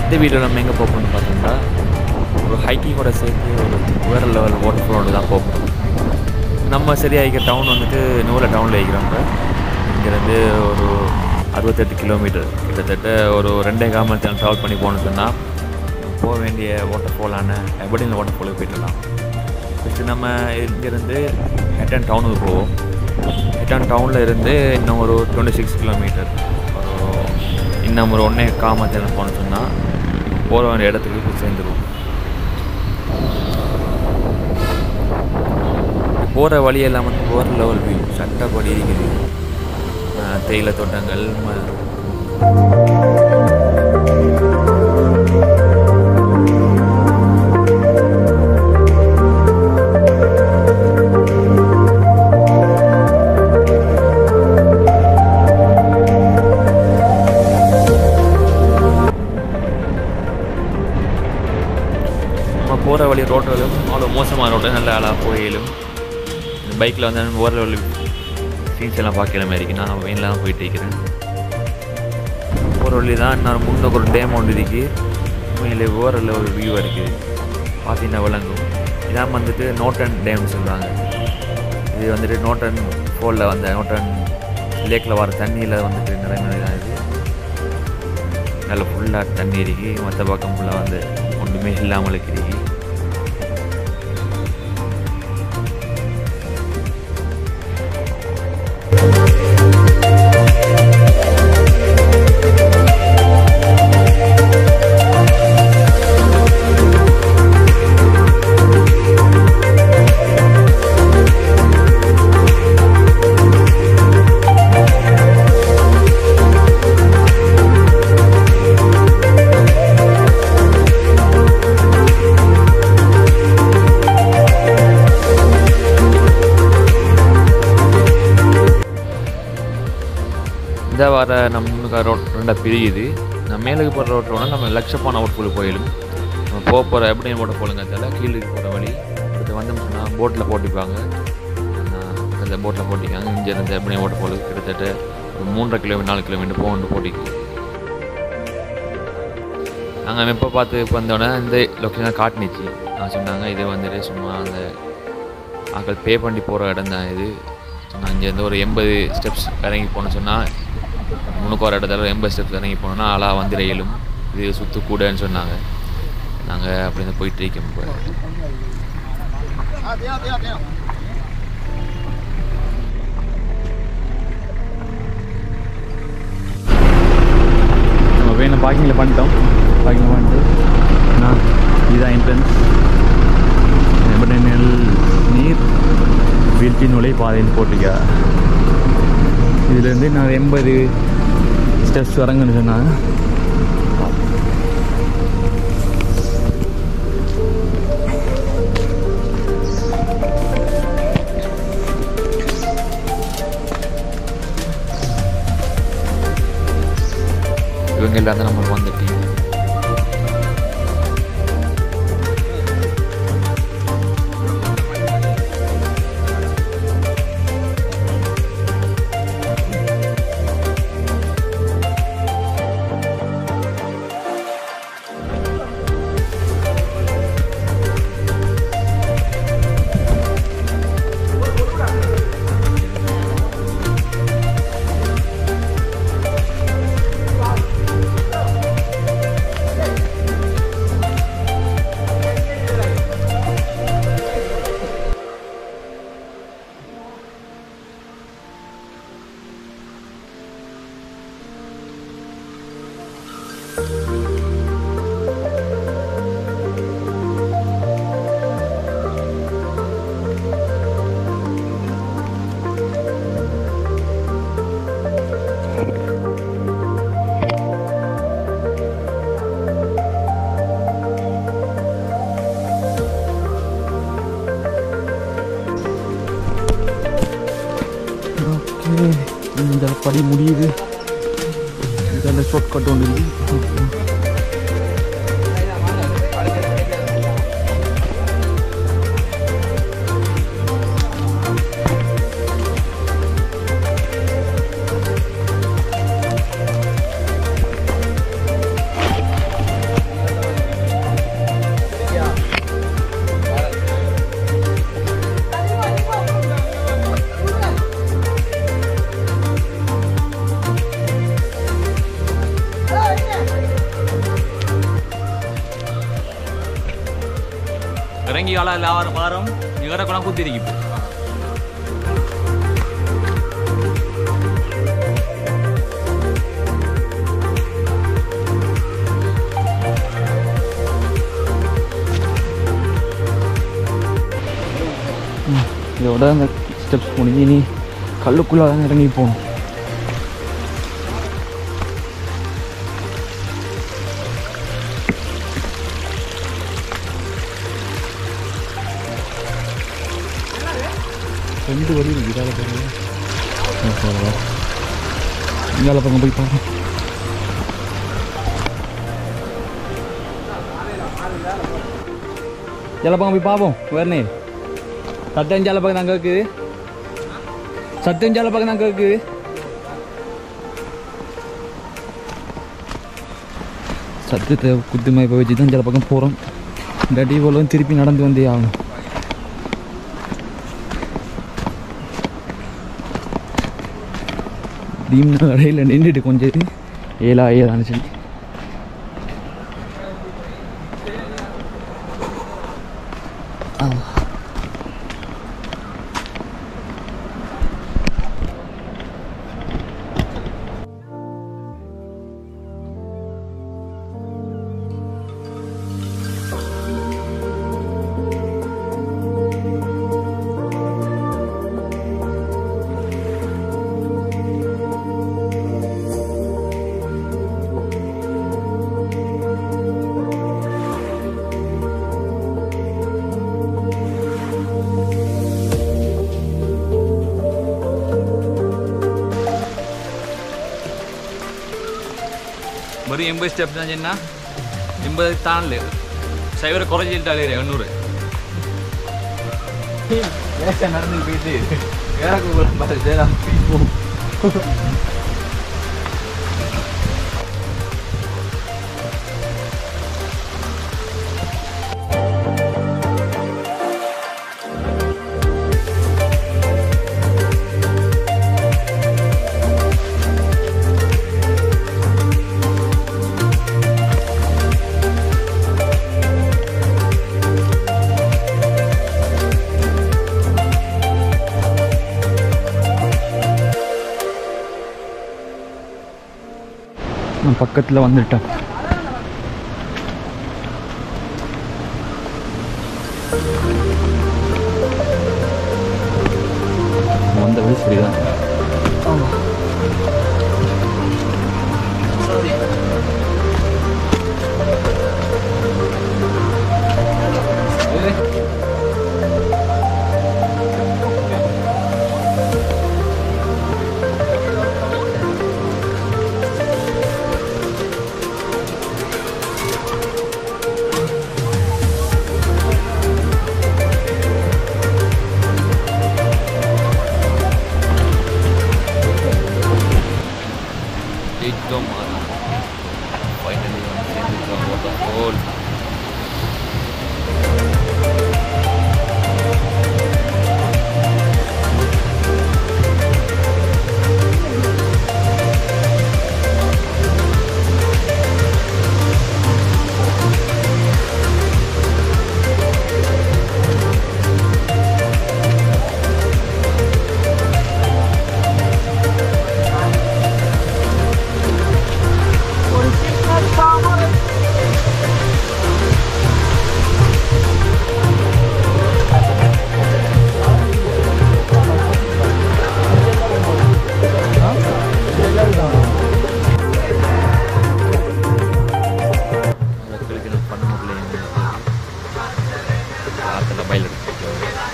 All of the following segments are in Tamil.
இந்த வீடியோ நம்ம எங்கே போகணும்னு பார்த்தோம்னா ஒரு ஹைக்கிங்கோட சேர்த்து ஒரு வேறு லெவல் வாட்டர் ஃபாலோட தான் போகணும் நம்ம சரியாக டவுன் வந்துட்டு நூறு டவுனில் இருக்கிறோம் இங்கேருந்து ஒரு அறுபத்தெட்டு கிலோமீட்டர் கிட்டத்தட்ட ஒரு ரெண்டே கால் நேரம் ட்ராவல் பண்ணி போகணும்னு சொன்னால் போக வேண்டிய வாட்டர் ஃபாலான எபடின் வாட்டர் ஃபாலுக்கு போயிட்டுலாம் ஃபஸ்ட்டு நம்ம இங்கேருந்து ஹெட்டன் டவுனுக்கு போவோம் ஹெட்டன் டவுனில் இருந்து இன்னும் ஒரு டுவெண்ட்டி சிக்ஸ் கிலோமீட்டர் ஒரு இன்னும் ஒரு ஒன்றே காம நேரம் போகணும்னு சொன்னால் போகிற வேண்டிய இடத்துக்கு போய் சேர்ந்துருவோம் போகிற வழியெல்லாம் வந்து போகிற லெவல் வியூ சட்டப்படி இருக்குது அஹ் தேயிலை தோட்டங்கள் ம- நம்ம போகிற வழி ரோட்டுகளும் அவ்வளோ மோசமான ரோட்டு நல்ல அழகாக போயிலும் இந்த பைக்கில் வந்து போகிற வழி சீன்ஸ் எல்லாம் பார்க்கல மாதிரி இருக்கு நான் வெயினில் தான் போயிட்டு இருக்கிறேன் போகிற வழி தான் இன்னொரு முன்னுக்கு ஒரு டேம் ஒன்று இருக்கு உண்மையிலே ஓரில் ஒரு வியூ இருக்குது பார்த்தீங்கன்னா விளங்கும் இதான் வந்துட்டு நோட்டன் டேம்னு சொல்லுவாங்க இது வந்துட்டு நோட்டன் ஃபோலில் வந்த நோட்டன் லேக்கில் வர தண்ணியில் வந்துட்டு நிறைய தான் இது நல்ல ஃபுல்லாக தண்ணி இருக்கு மற்ற பக்கம் ஃபுல்லாக வந்து ஒன்றுமே இல்லாமல் இருக்கு இந்த வர நம்ம ரோட் ரெண்டாக பிரியுது நம்ம மேலுக்கு போகிற ரோட் ரோட நம்ம லட்சப்பான அவுட்ஃபுல் போயிடும் நம்ம போக போகிற எப்படி ஓட்ட போலுங்கிறதால கீழுக்கு போகிற வழி அடுத்து வந்தோம்னா போட்டில் போட்டிப்பாங்க அந்த போட்டில் போட்டிக்காங்க இங்கே இருந்து எப்படி ஓட்ட போல கிட்டத்தட்ட ஒரு மூன்றரை கிலோமீட்டர் நாலு கிலோமீட்டர் போகணும் போட்டிக்கு நாங்கள் எப்போ பார்த்து வந்தோடனே இந்த லொக்கேஷன் காட்டுனுச்சு நான் சொன்னாங்க இது வந்துட்டு சும்மா அந்த ஆக்கள் பே பண்ணி போகிற இடம் தான் இது சொன்னாங்க இங்கேருந்து ஒரு எண்பது ஸ்டெப்ஸ் இறங்கி போகணும்னு சொன்னால் முன்னுக்கு ஒரு இடத்துல ஒரு எண்பது ஸ்டெப்ஸ் இறங்கி போனோம்னா ஆளாக வந்து இயலும் இது சுற்று கூடன்னு சொன்னாங்க நாங்கள் அப்படி தான் போயிட்டு இருக்கோம் இப்போ நம்ம வேணும் பார்க்கிங்கில் பண்ணிட்டோம் பார்க்கிங் பண்ணிட்டு நான் இதுதான் என்ட்ரன்ஸ் நெல் நீர் வீழ்ச்சி நுழை பாதைன்னு போட்டிருக்கா இதுலேருந்து நான் எண்பது ஸ்டெப்ஸ் வரங்கன்னு சொன்னாங்க இவங்க எல்லாம் தான் நம்ம வந்த டீம் ஓகே இந்த படி முடியுது இதில் ஷார்ட் கட் ஒன்று இருக்கு இறங்கி கால எல்லாரும் வாரம் இவரை கூட குத்திருக்கு இதோட அந்த ஸ்டெப்ஸ் முடிஞ்சு இனி கல்லுக்குள்ளே தான் இறங்கி போகணும் ரெண்டு வழி இருக்கு இதால் பாருங்க இங்கால பக்கம் போய் பார்ப்போம் ஜல பக்கம் போய் பார்ப்போம் வேறனே சத்தியம் ஜல பக்கம் நாங்கள் இருக்குது சத்தியம் ஜல பக்கம் நாங்கள் இருக்குது சத்தியத்தை குத்துமா இப்போ வச்சு தான் ஜல பக்கம் போகிறோம் இல்லாட்டி இவ்வளோ திருப்பி நடந்து வந்தே ஆகணும் தீம்னா கடையில் நின்றுட்டு கொஞ்சம் ஏழா ஏழான்னு சொல்லி ஆ. வெறும் எண்பது ஸ்டெப் தான் சொன்னா எண்பது தாண்டல சைவரை குறைஞ்சிட்டாலே எண்ணூறு நடந்து போயிட்டு நான் பக்கத்தில் வந்துட்டேன் வந்தது சரிதான் ஜெயிச்சிட்டோம் ஃபைனலி வந்து சேர்ந்துட்டோம் வாட்டர் ஃபால் மக்களுக்கு நான் பண்ண முடியல ஆற்றுல பயில் எடுத்துட்டு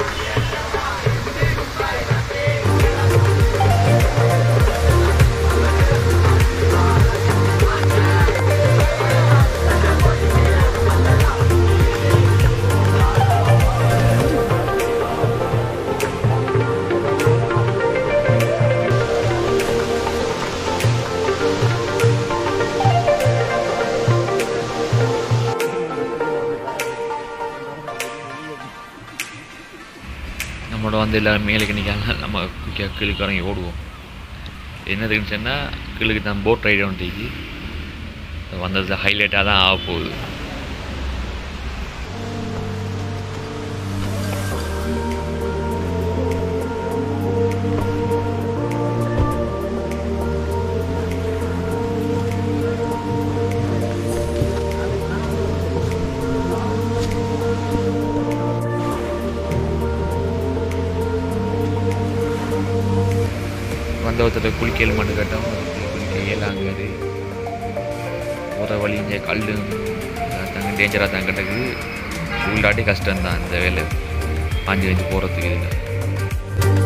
நம்மளோட வந்து எல்லோரும் மேலுக்கு நிற்காங்க நம்ம குயிக்காக கீழுக்கு இறங்கி ஓடுவோம் என்னதுன்னு சொன்னால் கீழுக்கு தான் போட் ரைடு வந்துச்சு வந்தது ஹைலைட்டாக தான் ஆக போகுது ஒருத்தர் குளிக்கல் மண்ணு கேட்டோம் குளிக்க இயலாங்காரு போகிற வழி இங்கே கல் தாங்க டேஞ்சராக தான் கிடக்கு உள்ளாட்டி கஷ்டம்தான் இந்த வேலை பாஞ்சு வச்சு போகிறதுக்கு இதில்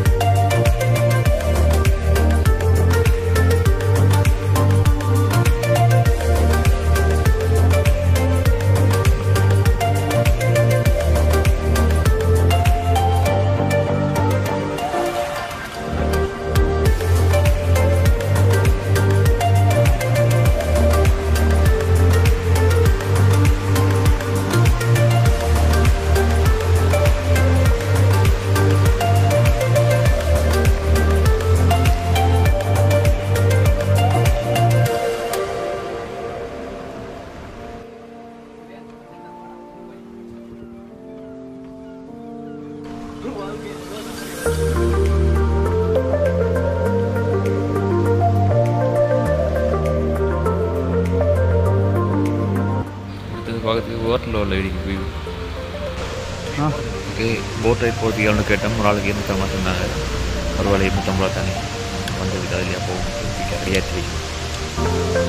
அடுத்தது பார்க்கறதுக்கு ஹோட்டலில் உள்ள வீடிக்கு போய் ஆ ஓகே போட் ரைட் போகிறதுக்கு எவ்வளோ கேட்டோம் ஒரு ஆளுக்கு இருநூற்றம்பது சொன்னாங்க ஒரு வேலை இருநூற்றம்பது ரூபா தானே வந்ததுக்கு அதுலையா போகும் ரெடியாச்சு வைக்கும்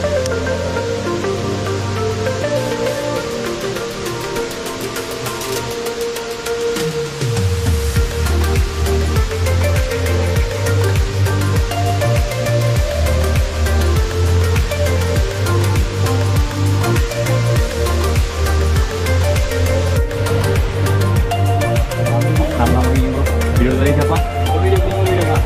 Sama video. Video tadi siapa? Video video video Pak.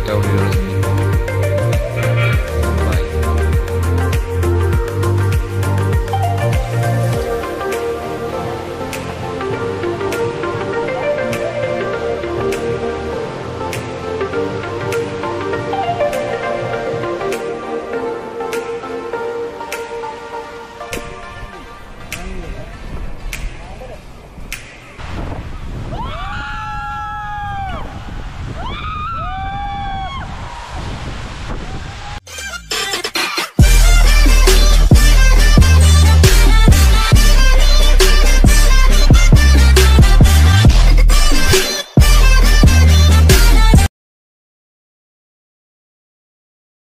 லைட்டாக ஒரு